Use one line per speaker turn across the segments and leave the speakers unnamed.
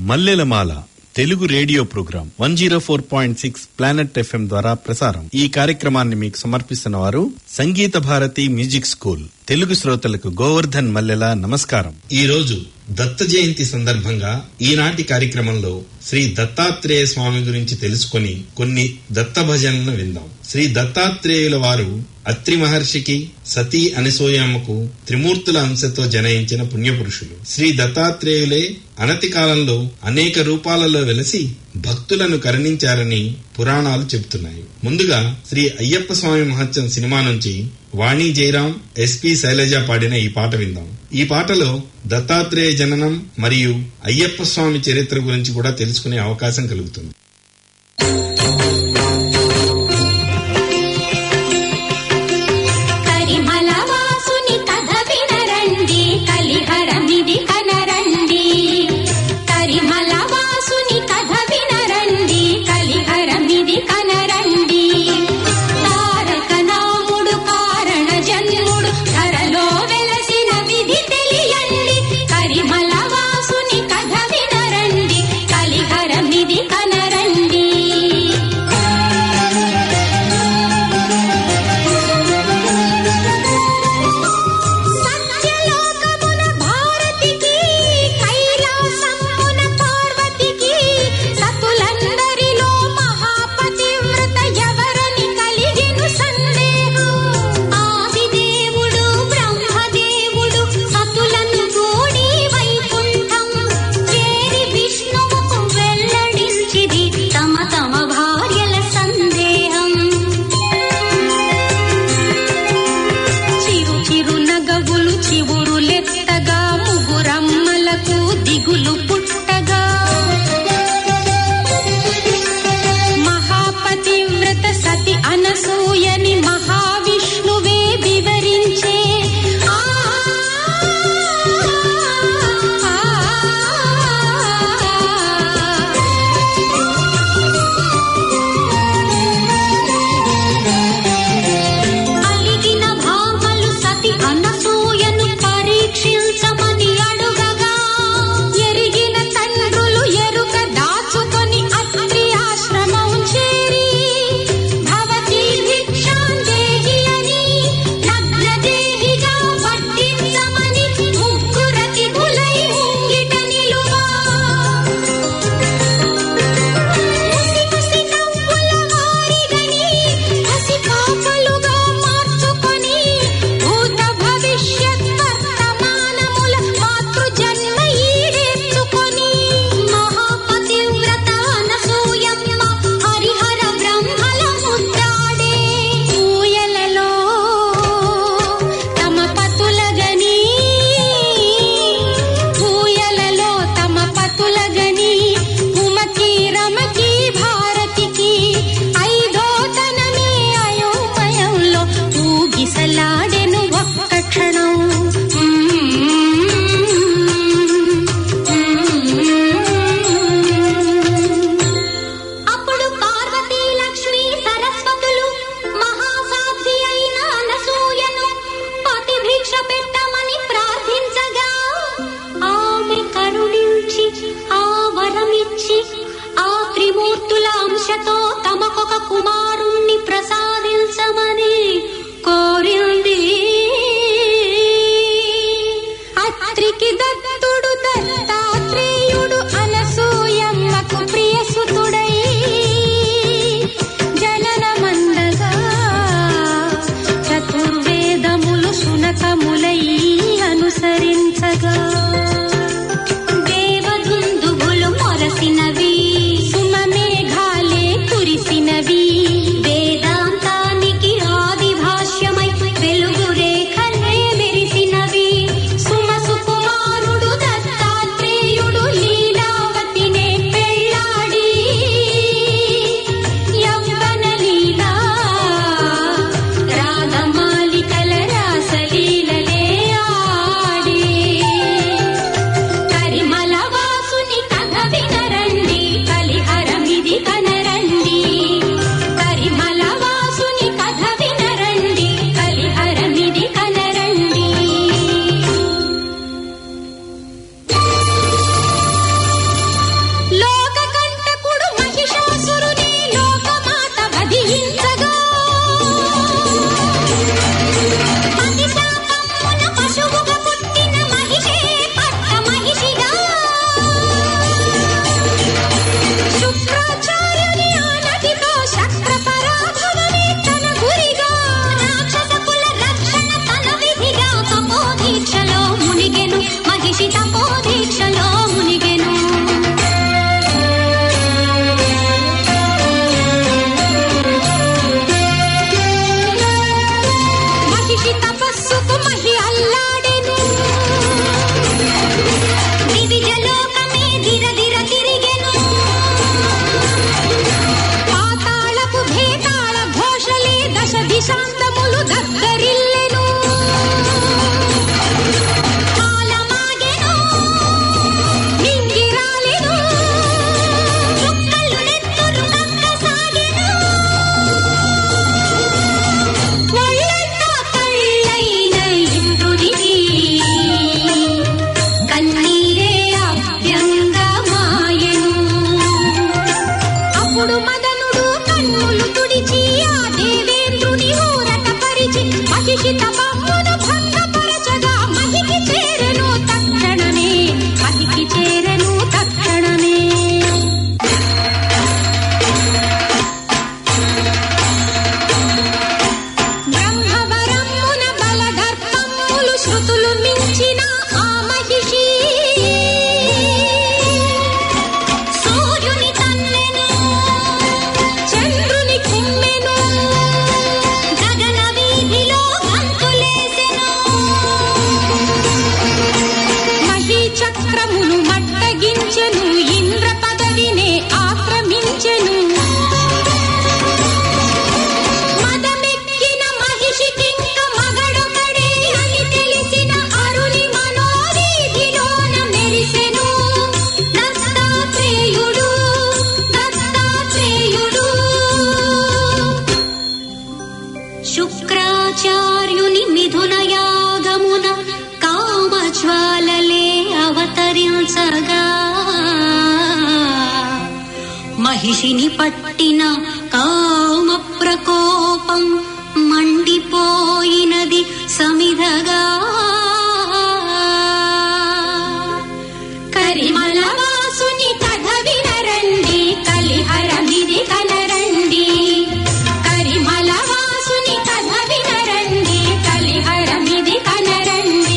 మల్లెలమాల Telugu radio program one zero four point six planet FM ద్వారా ప్రసారం ఈ కార్యక్రమాన్ని మీకు సమర్పిస్తున్న వారు సంగీత భారతి మ్యూజిక్ స్కూల్ తెలుగు శ్రోతలకు గోవర్ధన్ మల్లెల నమస్కారం ఈ రోజు దత్త జయంతి సందర్భంగా ఈనాటి కార్యక్రమంలో శ్రీ దత్తాత్రేయ స్వామి గురించి తెలుసుకొని కొన్ని దత్త భజనలను విందాం శ్రీ దత్తాత్రేయుల వారు అత్రి మహర్షికి సతీ అనసూయమ్మకు త్రిమూర్తుల అంశతో జనయించిన పుణ్యపురుషులు శ్రీ దత్తాత్రేయులే అనతి కాలంలో అనేక రూపాలలో వెలసి భక్తులను కరుణించారని పురాణాలు చెబుతున్నాయి ముందుగా శ్రీ అయ్యప్ప స్వామి మహత్యం సినిమా నుంచి వాణి జయరాం ఎస్పి శైలజ పాడిన ఈ పాట విందాం ఈ పాటలో దత్తాత్రేయ జననం మరియు అయ్యప్ప స్వామి చరిత్ర గురించి కూడా తెలుసుకునే అవకాశం కలుగుతుంది
కరిమల వాసుని కథ వినరండి కలిహరమిది కనరండి కరిమల వాసుని కథ వినరండి కలిహరమిది కనరండి తారక నాముడు కారణ జన్ముడు ధరలో వెలసిన విధి తెలియండి కరిమల వాసుని కథ వినరండి కలిహరమిది కనరండి సత్యలోకమున భారతికి కైలాసమున పార్వతికి సతులందరిలో మహాపతివ్రత ఎవరని కలిగిను సందేహం ఆదిదేవుడు బ్రహ్మదేవుడు సతులను కూడి వైకుంఠం చేరి విష్ణువుకు వెల్లడించిది తమ తమ భార్యల సందేహం చిరు చిరు నగవులు చివురులెత్తగా ముగురమ్మలకు దిగులు పుట్టగా మహాపతివ్రత సతి అనసూయని మహావిష్ణువే వివరించే ఆ అలిగిన భామలు సతి అనసూయను పరీక్షించమని అడుగగా ఎరిగిన తండ్రులు ఎరుక దాచుకొని అత్రి ఆశ్రమం చేరి భవతి భిక్షాందేహి అని నగ్నదేహిగా పట్టించమని ముగ్గురతి గులై ముంగిట నిలువా ముసి ముసి నవ్వుల వారిగని పసి పాపలుగా మార్చుకొని భూత భవిష్యత్ వర్తమానముల మాతృ జన్మ ఈడేర్చుకొని మహాపతివ్రత అనసూయమ్మ హరిహర బ్రహ్మల ముద్దాడే ఊయలలో తమ పతులగని ఊయలలో తమ పతులగని ఉమకి రమకి భారతికి ఐదో తనమే అయోమయంలో ఊగిసలాడెను ఒక్క క్షణం అప్పుడు పార్వతీ లక్ష్మి సరస్వతులు మహాసాధ్వి అయిన అనసూయను పతి భిక్ష పెట్టమని ప్రార్థించగా ఆమె కరుణించి ఆ వరమిచ్చి ఆ త్రిమూర్తుల అంశతో తమకొక కుమారుణ్ణి ప్రసాదించమని కోరింది అత్రికి దత్తుడు దత్తాత్రేయుడు అనసూయమ్మకు ప్రియసుతుడై జననమందగా చతుర్వేదములు సునకములై అనుసరించగా దేవదుందువులు మొరసినవి సుమమేఘాలే కురిసినవి వేదాంతానికి ఆది భాష్యమై మహిషిని పట్టిన కామ ప్రకోపం మండిపోయినది సమిధగా కరిమలవాసుని కథ వినరండి కలిహరమిది కనరండి కరిమలవాసుని కథ వినరండి కలిహరమిది కనరండి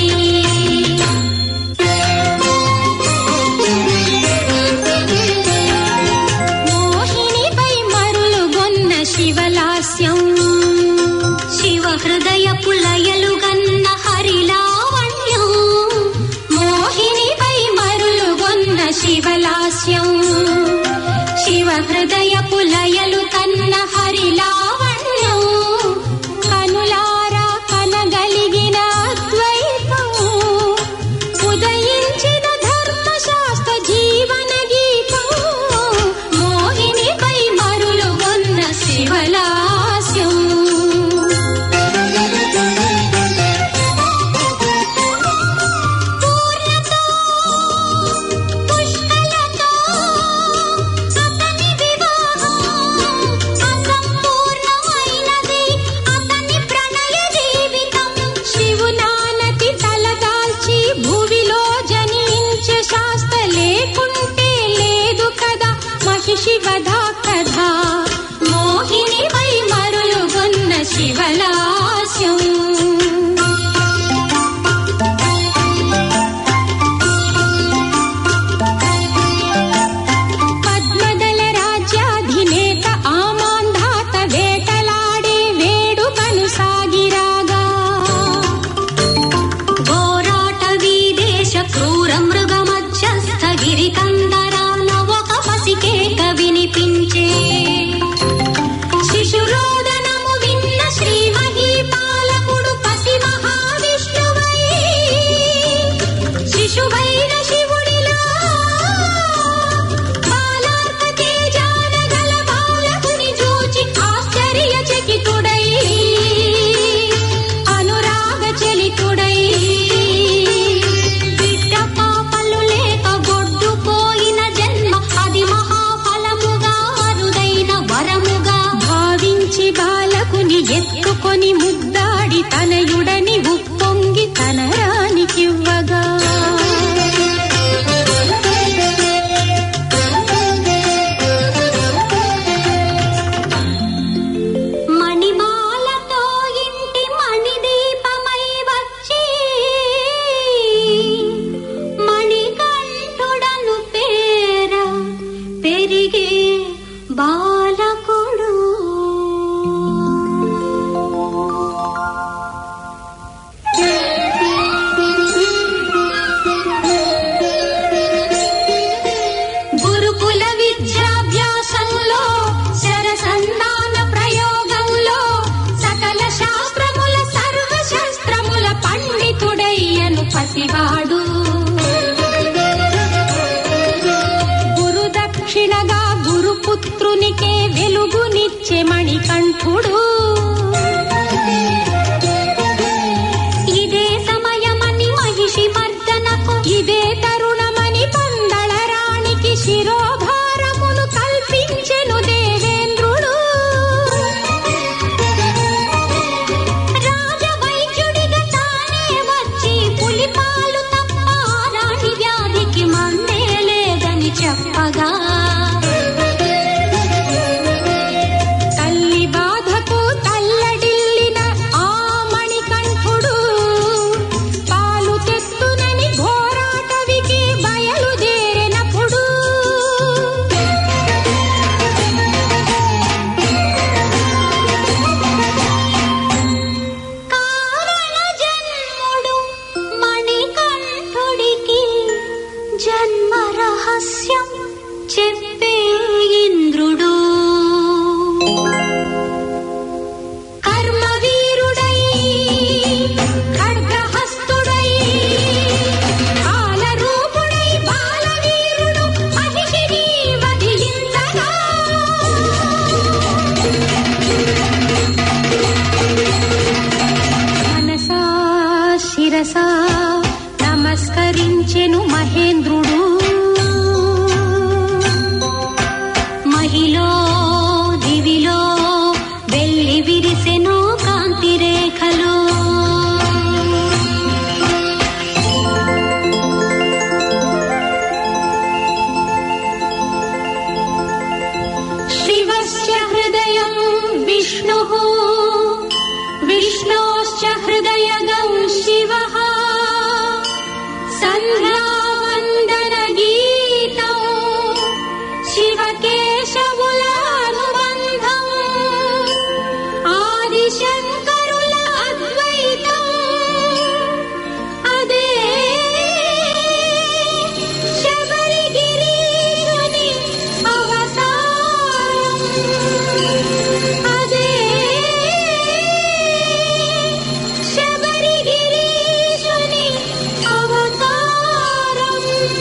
మోహినిపై మరులుగొన్న శివలాస్యం శివ హృదయ పులయలుగన్న హరిలావణ్యం మోహినిపై మరులుగొన్న శివలాస్యం శివ హృదయ పులయలు కన్న హరిలావణ్యం కనులారా కనగలిగిన అద్వైతం ఉదయించిన ధర్మశాస్త్ర జీవన గీతం మోహినిపై మరులు ఉన్న శివలాస్యం పూర్ణతో పుష్కలతో అతని వివాహం అసంపూర్ణమైనది అతని ప్రణయ జీవితం శివునానతి తలదాల్చి భువిలో జనించే శాస్త్ర లేకుంటే లేదు కదా మహిషి వధా కథ మోహినిపై మరులుగొన్న శివలాస్యం పద్మదల రాజ్యాధినేత ఆమాంధాత వేటలాడే వేడుకను సాగిరాగా ఘోరాట వీదేశ క్రూర మృగ మధ్యస్థ గిరి కందరాల ఒక పసికేక వినిపించే శిశురోదనము విన్న శ్రీ మహీపాలకుడు పసి మహావిష్ణువై శిశువైన శివుడిలా బాలార్క తేజాన గల బాలకుని చూచి ఆశ్చర్యచకితుడై అనురాగ చలితుడై బిడ్డ పాపలు లేక గొడ్డు పోయిన జన్మ అది మహాఫలముగా అరుదైన వరముగా భావించి బాలకుని ఎత్తుకొని ముద్దాడి తనయుడని ఉప్పొంగి తన రానికివ్వగా మణిమాలతో ఇంటి మణిదీపమై వచ్చి మణికంఠుడను పేర పెరిగే బాలకుడు గురుకుల విద్యాభ్యాసంలో శరసంధాన ప్రయోగంలో సకల శాస్త్రముల సర్వ శాస్త్రముల పండితుడయ్యను పసివాడు గురు దక్షిణగా గురుపుత్రునికే వెలుగునిచ్చే మణికంఠుడు ఇదే సమయమని మహిషి మర్దనకు ఇదే తరుణమని పందళ రాణికి శిరోభారమును కల్పించెను దేవేంద్రుడు రాజవైద్యుడిగా తానే వచ్చి పులిపాలు తప్ప ఆ రాణి వ్యాధికి మందే లేదని చెప్పగా తల్లి బాధకు తల్లడిల్లిన ఆ మణికంఠుడు పాలు తెస్తునని ఘోరాటవికి బయలుదేరినప్పుడు కారణ జన్ముడు మణికంఠుడికి జన్మ రహస్యం చెప్పే हृदयं विष्णुः विष्णोश्च हृदयगं शिवः सन्ध्यावन्दनगीतम् शिवकेशमुलानुबन्धम् आदिशङ्करुल अद्वैतम् अदे శబరిగిరీశుని అవతారం అదే శబరిగిరీశుని అవతారం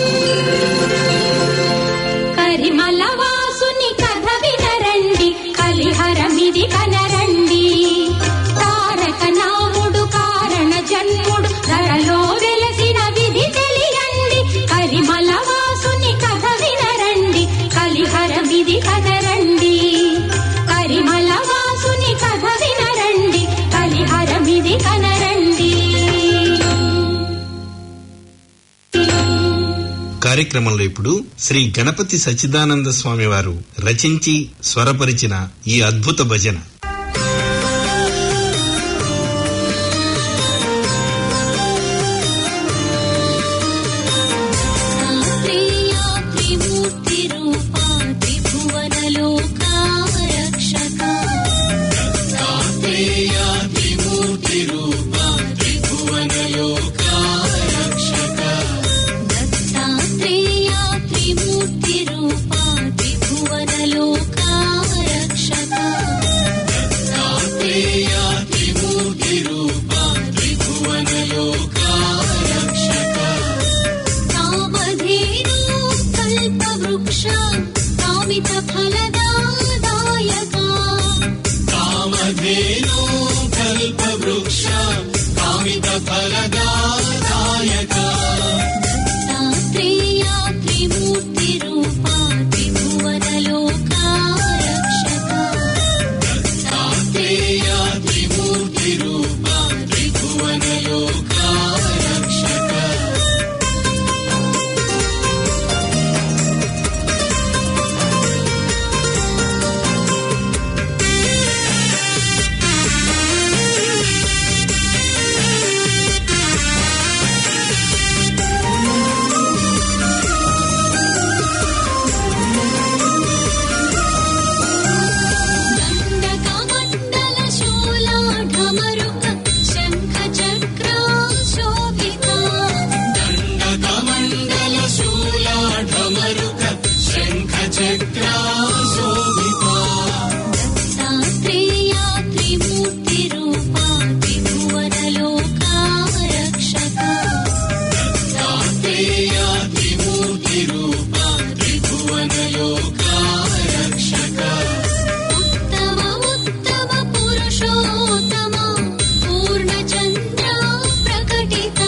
కరిమల వాసుని కథ వినరండి కలిహరమిది కనరండి తారక నాముడు కారణ జన్ముడు ధరలో వెలసిన విధి తెలియండి కరిమల వాసుని కథ వినరండి కలిహరమిది కనరండి కరిమల వాసుని కథ వినరండి కలిహరమిది కనరండి
కార్యక్రమంలో ఇప్పుడు శ్రీ గణపతి సచ్చిదానంద స్వామి వారు రచించి స్వరపరిచిన ఈ అద్భుత భజన
ప్రియా త్రిమూర్తి రూపా త్రిభువనలోకా రక్షక దత్తాత్రేయా త్రిమూర్తి రూపా త్రిభువనలోకా రక్షక కామధేను కల్పవృక్ష కామిత ఫలదాయకా దత్తాత్రేయా త్రిమూర్తి రూపా త్రిభువనలోకా రక్షక దండకమండల శూలాఢమరుక శంఖ చక్ర శోభితా దత్తాత్రేయా త్రిమూర్తి రూపా త్రిభువనలోకా రక్షక ఉత్తమ ఉత్తమ పురుషోత్తమ పూర్ణచంద్ర ప్రకటిత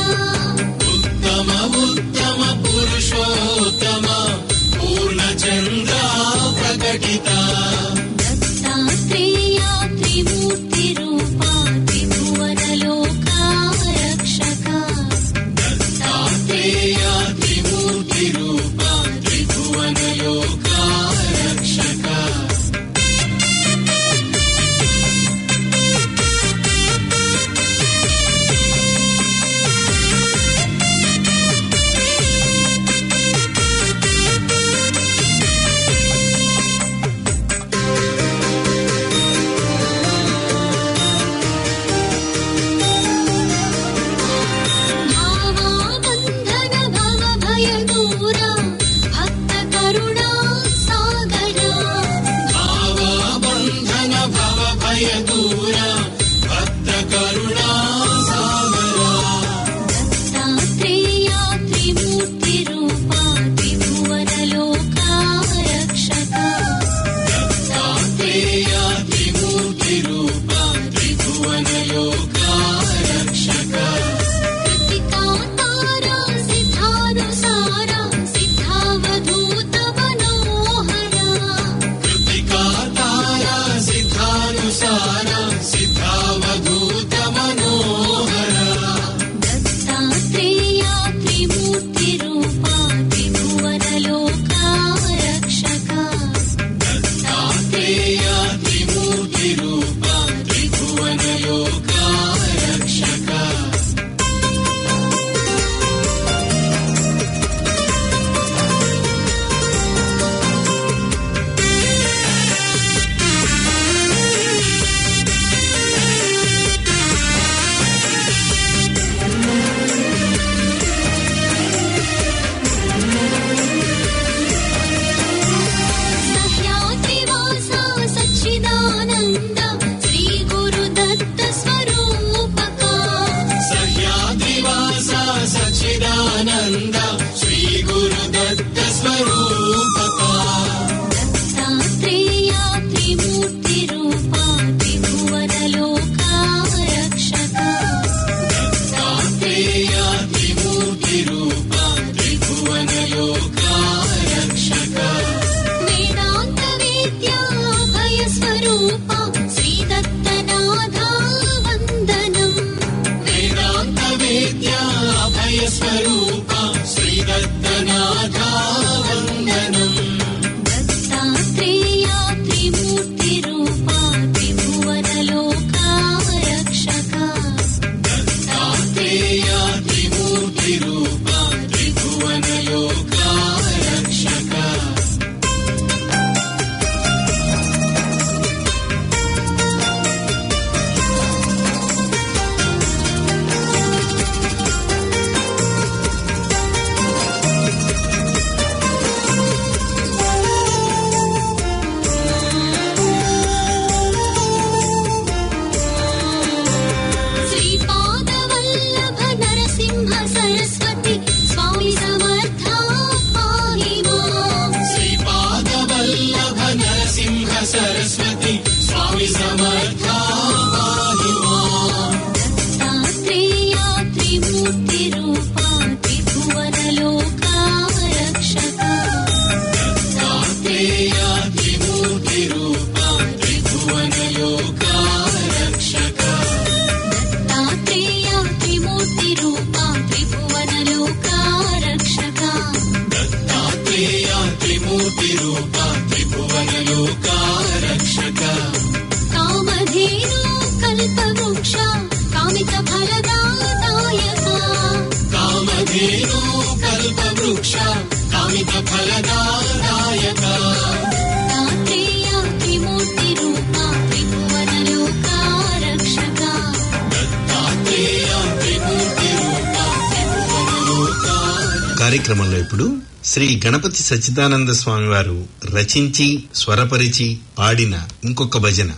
దత్తాత్రేయా త్రిమూర్తి రూపా త్రిభువనలోకా రక్షక దత్తాత్రేయ త్రిమూర్తి రూపా త్రిభువన లోకా రక్షక కామధేను కల్పవృక్ష కామిత ఫలదాయక దత్తాత్రేయ త్రిమూర్తి రూపా త్రిభువన లోకా రక్షక
కార్యక్రమంలో ఇప్పుడు శ్రీ గణపతి సచ్చిదానంద స్వామి వారు రచించి స్వరపరిచి పాడిన ఇంకొక భజన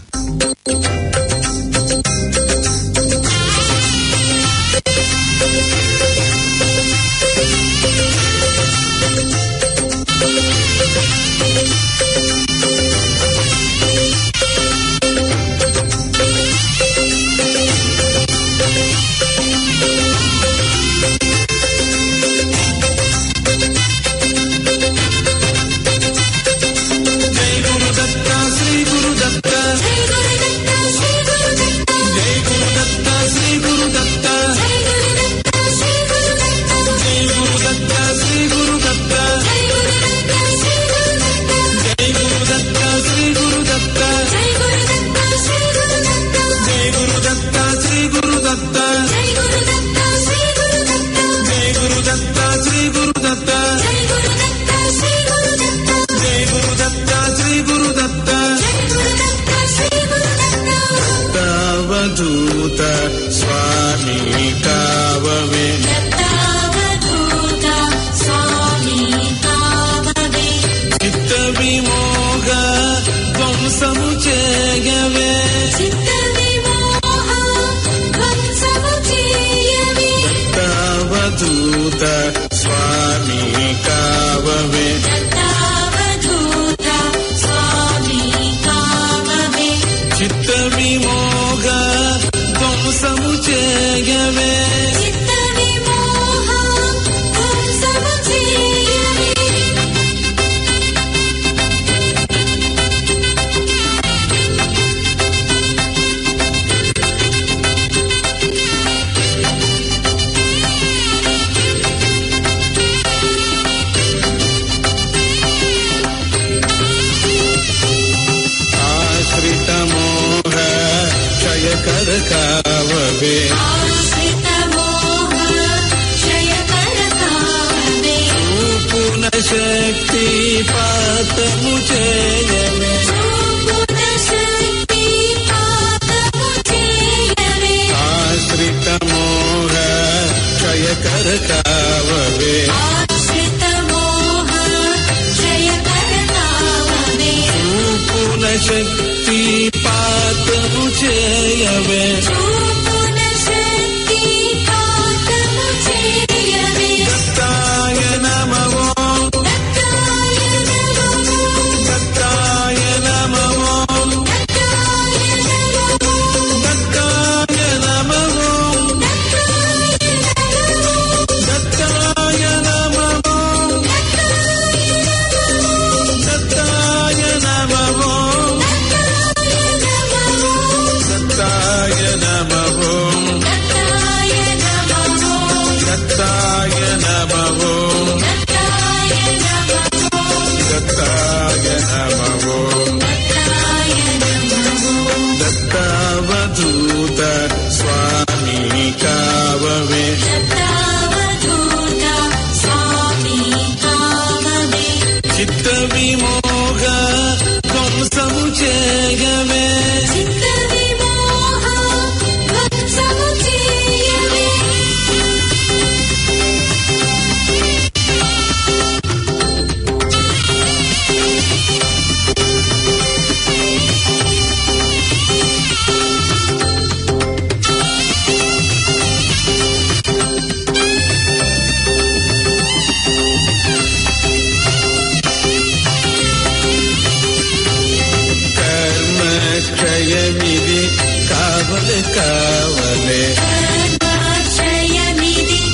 అవధూత స్వామి కావమే చిత్త విమోగ ధ్వంసము చేయవే అవధూత స్వామి కావమే చిత్త విమోగ ధ్వంసము చేయవే ఆశ్రిత మోహ క్షయకర కావవే పూర్ణ శక్తి పాతము చేయవే ఆశ్రిత మోహ క్షయకర కావవే పూర్ణ శక్తి పాతము చేయవే దత్తాయ నమో దత్తాయ నమో దత్తాయ నమో దత్తాయ నమో దత్తాయ నమో దత్తాయ నమో దత్తాయ నమో దత్తాయ నమో దత్తావధూత స్వామి కావమే చిత్త విమోగ ధ్వంసము చేయవే కర్మక్షయమిది కావలే కావలే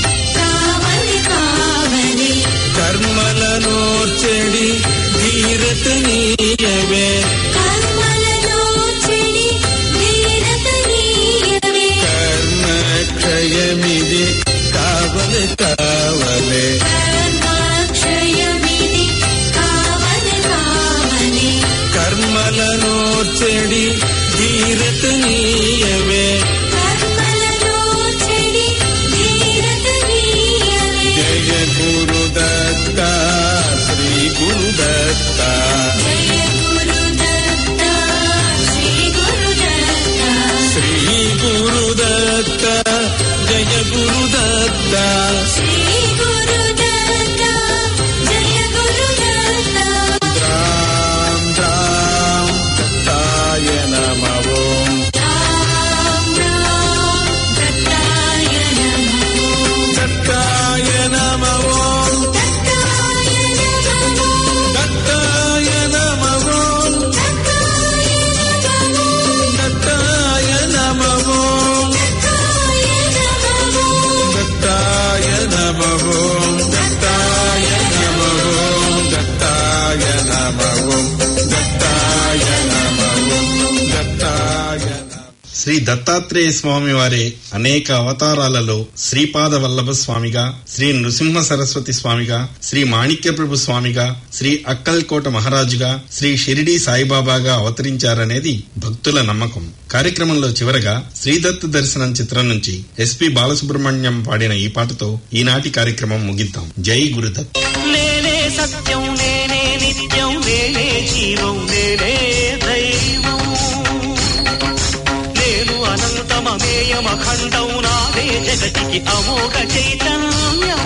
కర్మలనోర్చెడి ధీర ధీరతనీయవే
కర్మలలో చెడి ధీరతనీయవే
కర్మక్షయమిది కావలే కావలే
కర్మక్షయమిది కావలె కావలె
కర్మలనోర్చెడి ధీరతనీయవే
కర్మలలో చెడి ధీరతనీయవే
జయ గురుదత్త శ్రీ గురుదత్త
జయ గురుదత్త శ్రీ గురుదత్త
శ్రీ గురుదత్త జయ గురుదత్త
శ్రీ గురుదత్త జయ గురుదత్త
రాం రాం దత్తాయ నమోం
రామ్ రామ్ దత్తాయ నమో
దత్తాయ నమోం
దత్తాయ నమో
దత్తాయ నమోం దత్తాయ నమోం దత్తాయ నమోం దత్తాయ నమోం దత్తాయ నమోం దత్తాయ నమోం దత్తాయ నమః
శ్రీ దత్తాత్రేయ స్వామి వారి అనేక అవతారాలలో శ్రీపాద వల్లభ స్వామిగా శ్రీ నృసింహ సరస్వతి స్వామిగా శ్రీ మాణిక్య ప్రభు స్వామిగా శ్రీ అక్కల్కోట మహారాజుగా శ్రీ షిరిడి సాయిబాబాగా అవతరించారనేది భక్తుల నమ్మకం కార్యక్రమంలో చివరగా శ్రీదత్ దర్శనం చిత్రం నుంచి ఎస్పి బాలసుబ్రహ్మణ్యం పాడిన ఈ పాటతో ఈనాటి కార్యక్రమం ముగిద్దాం జై గురుదత్
నేనే సత్యం నేనే నిత్యం నేనే జీవం నేనే దైవం నేను అనంతమేయమఖండం నాదే జగతికి అమోఘ చైతన్యం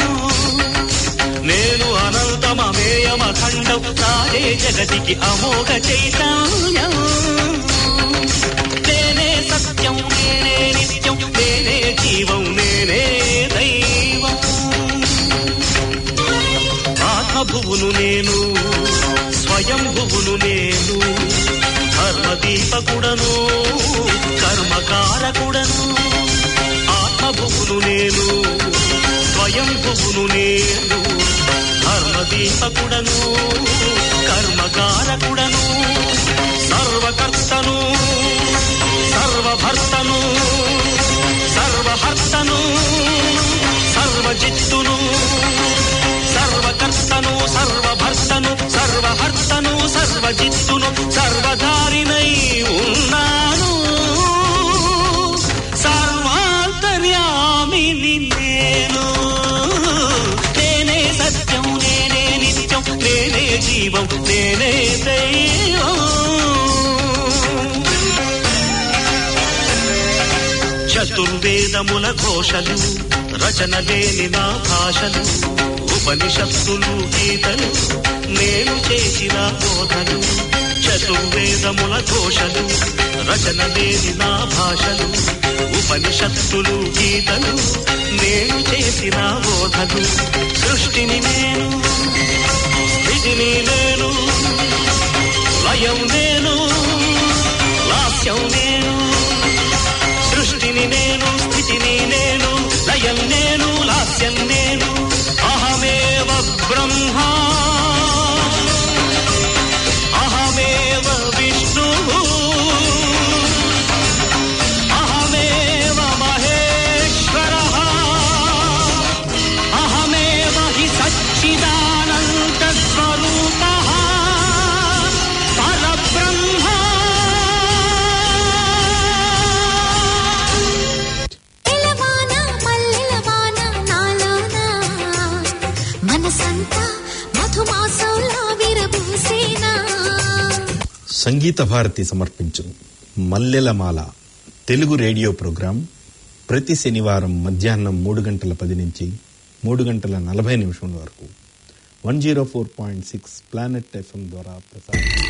నేను అనంతమేయమఖండం నాదే జగతికి అమోఘ చైతన్యం నేనే సత్యం నేనే నిత్యం నేనే జీవం నేనే దైవం ఆత్మభువును నేను స్వయంభువును నేను ధర్మదీపకుడను కర్మకారకుడను ఆత్మభువును నేను స్వయంభువును నేను ధర్మదీపకుడను కర్మకారకుడను సర్వకర్తను సర్వభర్తను సర్వహర్తను సర్వజిత్తును సర్వకర్తను సర్వభర్తను సర్వహర్తను సర్వజిత్తును సర్వధారినై ఉన్నాను సర్వాంతర్యామిని నేను నేనే సత్యం నేనే నిత్యం నేనే జీవం నేనే దైవం చతుర్వేదముల ఘోషలు రచన లేని నా భాషలు ఉపనిషత్తులు గీతలు నేను చేసిన బోధలు చతుర్వేదముల ఘోషలు రచన లేని నా భాషలు ఉపనిషత్తులు గీతలు నేను చేసిన బోధలు సృష్టిని నేను స్థితిని నేను లయం నేను లాస్యం నేను సృష్టిని నేను స్థితిని నేను లయం నేను లాస్యం నేను అహమేవ బ్రహ్మ అహమేవ విష్ణు అహమేవ మహేశ్వర అహమేవ హి సచ్చిదానంద స్వరూప పరబ్రహ్మ
ఎలవాన మల్లెలవాన నాలోన మనసంతా మధుమాసంలా విరబూసేనా
సంగీత భారతి సమర్పించు మల్లెలమాల తెలుగు రేడియో ప్రోగ్రాం ప్రతి శనివారం మధ్యాహ్నం మూడు గంటల పది నుంచి మూడు గంటల నలభై నిమిషం వరకు one zero four point six planet FM ద్వారా ప్రసారం